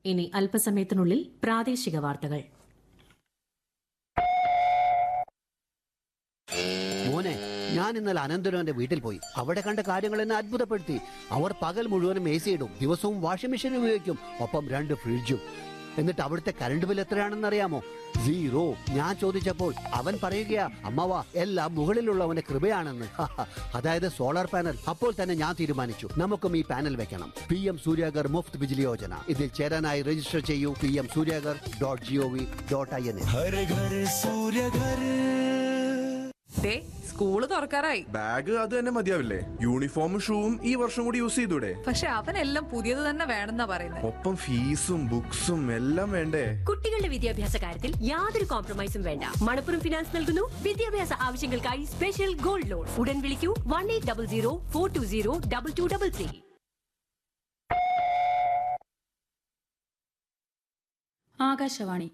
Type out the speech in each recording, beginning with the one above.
ഇനി അല്പസമയത്തിനുള്ളിൽ പ്രാദേശിക വാർത്തകൾ മോനെ ഞാൻ ഇന്നലെ അനന്തരവന്റെ വീട്ടിൽ പോയി അവിടെ കണ്ട കാര്യങ്ങൾ എന്നെ അത്ഭുതപ്പെടുത്തി അവർ പകൽ മുഴുവനും എ സി ഇടും ദിവസവും വാഷിംഗ് മെഷീൻ ഉപയോഗിക്കും ഒപ്പം രണ്ട് ഫ്രിഡ്ജും എന്നിട്ട് അവിടുത്തെ കറണ്ട് ബിൽ എത്രയാണെന്ന് അറിയാമോ സീറോ ഞാൻ ചോദിച്ചപ്പോൾ അവൻ പറയുകയാ അമ്മവാ എല്ലാം മുകളിലുള്ളവന്റെ കൃപയാണെന്ന് അതായത് സോളാർ പാനൽ അപ്പോൾ തന്നെ ഞാൻ തീരുമാനിച്ചു നമുക്കും ഈ പാനൽ വെക്കണം പി എം സൂര്യാഗർ മുഫ്ത് ബിജിലി യോജന ഇതിൽ ചേരാനായി രജിസ്റ്റർ ചെയ്യൂ P M Surya Ghar dot G O V dot I N എ ഹര ഘര സൂര്യ ഘര ദേ സ്കൂള് തുറക്കാറായി ബാഗ് അത് തന്നെ മതിയാവില്ലേ യൂണിഫോമും ഷൂവും ഈ വർഷം കൂടി യൂസ് ചെയ്തൂടെ പക്ഷെ അവനെല്ലാം പുതിയത് തന്നെ വേണമെന്നാ പറയുന്നത് ഒപ്പം ഫീസും ബുക്സും എല്ലാം വേണ്ടേ കുട്ടികളുടെ വിദ്യാഭ്യാസ കാര്യത്തിൽ യാതൊരു കോംപ്രമൈസും വേണ്ട മണപ്പുറം ഫിനാൻസ് നൽകുന്നു വിദ്യാഭ്യാസ ആവശ്യങ്ങൾക്കായി സ്പെഷ്യൽ ഗോൾഡ് ലോൺ ഉടൻ വിളിക്കൂ one eight double zero four two zero double two double three Akashvani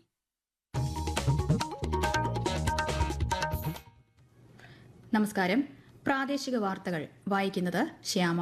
നമസ്കാരം പ്രാദേശിക വാർത്തകൾ വായിക്കുന്നത് ശ്യാമ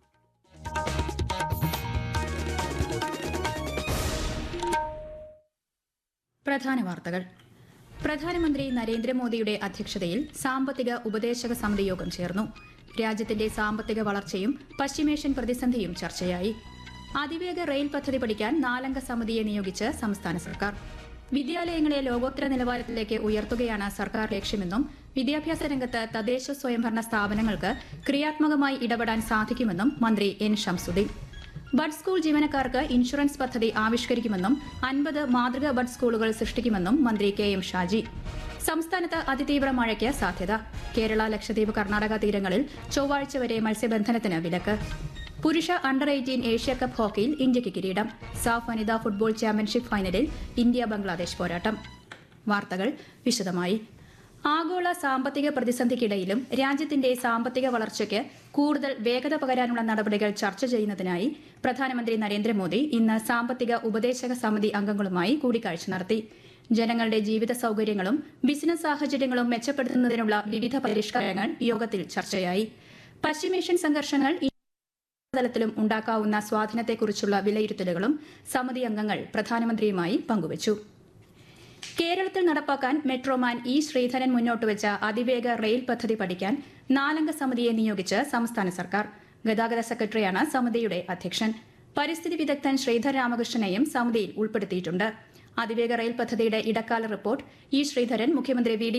പ്രധാന വാർത്തകൾ പ്രധാനമന്ത്രി നരേന്ദ്രമോദിയുടെ അധ്യക്ഷതയിൽ സാമ്പത്തിക ഉപദേശക സമിതി യോഗം ചേർന്നു രാജ്യത്തിന്റെ സാമ്പത്തിക വളർച്ചയും പശ്ചിമേഷ്യൻ പ്രതിസന്ധിയും ചർച്ചയായി അതിവേഗ റെയിൽ പദ്ധതി പഠിക്കാൻ നാലംഗ സമിതിയെ നിയോഗിച്ച് സംസ്ഥാന സർക്കാർ വിദ്യാലയങ്ങളെ ലോകോത്തര നിലവാരത്തിലേക്ക് ഉയർത്തുകയാണ് സർക്കാർ ലക്ഷ്യമെന്നും വിദ്യാഭ്യാസ രംഗത്ത് തദ്ദേശ സ്വയംഭരണ സ്ഥാപനങ്ങൾക്ക് ക്രിയാത്മകമായി ഇടപെടാൻ സാധിക്കുമെന്നും മന്ത്രി എൻ ഷംസുദ്ദീൻ ബഡ് സ്കൂൾ ജീവനക്കാർക്ക് ഇൻഷുറൻസ് പദ്ധതി ആവിഷ്കരിക്കുമെന്നും അൻപത് മാതൃക ബഡ് സ്കൂളുകൾ സൃഷ്ടിക്കുമെന്നും മന്ത്രി കെ എം ഷാജി സംസ്ഥാനത്ത് അതിതീവ്ര മഴയ്ക്ക് സാധ്യത കേരള ലക്ഷദ്വീപ് കർണാടക തീരങ്ങളിൽ ചൊവ്വാഴ്ച വരെ മത്സ്യബന്ധനത്തിന് വിലക്ക് പുരുഷ അണ്ടർ എയ്റ്റീൻ ഏഷ്യ കപ്പ് ഹോക്കിയിൽ ഇന്ത്യയ്ക്ക് കിരീടം സാഫ് വനിതാ ഫുട്ബോൾ ചാമ്പ്യൻഷിപ്പ് ഫൈനലിൽ ഇന്ത്യ ബംഗ്ലാദേശ് പോരാട്ടം വാർത്തകൾ വിശദമായി ആഗോള സാമ്പത്തിക പ്രതിസന്ധിക്കിടയിലും രാജ്യത്തിന്റെ സാമ്പത്തിക വളർച്ചയ്ക്ക് കൂടുതൽ വേഗത പകരാനുള്ള നടപടികൾ ചർച്ച ചെയ്യുന്നതിനായി പ്രധാനമന്ത്രി നരേന്ദ്രമോദി ഇന്ന് സാമ്പത്തിക ഉപദേശക സമിതി അംഗങ്ങളുമായി കൂടിക്കാഴ്ച നടത്തി ജനങ്ങളുടെ ജീവിത സൌകര്യങ്ങളും ബിസിനസ് സാഹചര്യങ്ങളും മെച്ചപ്പെടുത്തുന്നതിനുള്ള വിവിധ പരിഷ്കാരങ്ങൾ യോഗത്തിൽ ചർച്ചയായി പശ്ചിമേഷ്യൻ സംഘർഷങ്ങൾ തലത്തിലും ഉണ്ടാക്കാവുന്ന സ്വാധീനത്തെക്കുറിച്ചുള്ള വിലയിരുത്തലുകളും സമിതി അംഗങ്ങൾ പ്രധാനമന്ത്രിയുമായി പങ്കുവച്ചു കേരളത്തിൽ നടപ്പാക്കാൻ മെട്രോമാൻ ഇ ശ്രീധരൻ മുന്നോട്ട് വെച്ച അതിവേഗ റെയിൽ പദ്ധതി പഠിക്കാൻ നാലംഗ സമിതിയെ നിയോഗിച്ച് സംസ്ഥാന സർക്കാർ ഗതാഗത സെക്രട്ടറിയാണ് സമിതിയുടെ അധ്യക്ഷൻ പരിസ്ഥിതി വിദഗ്ധൻ ശ്രീധർ രാമകൃഷ്ണനെയും സമിതിയിൽ ഉൾപ്പെടുത്തിയിട്ടുണ്ട് അതിവേഗ റെയിൽ പദ്ധതിയുടെ ഇടക്കാല റിപ്പോർട്ട് ഇ ശ്രീധരൻ മുഖ്യമന്ത്രി വി ഡി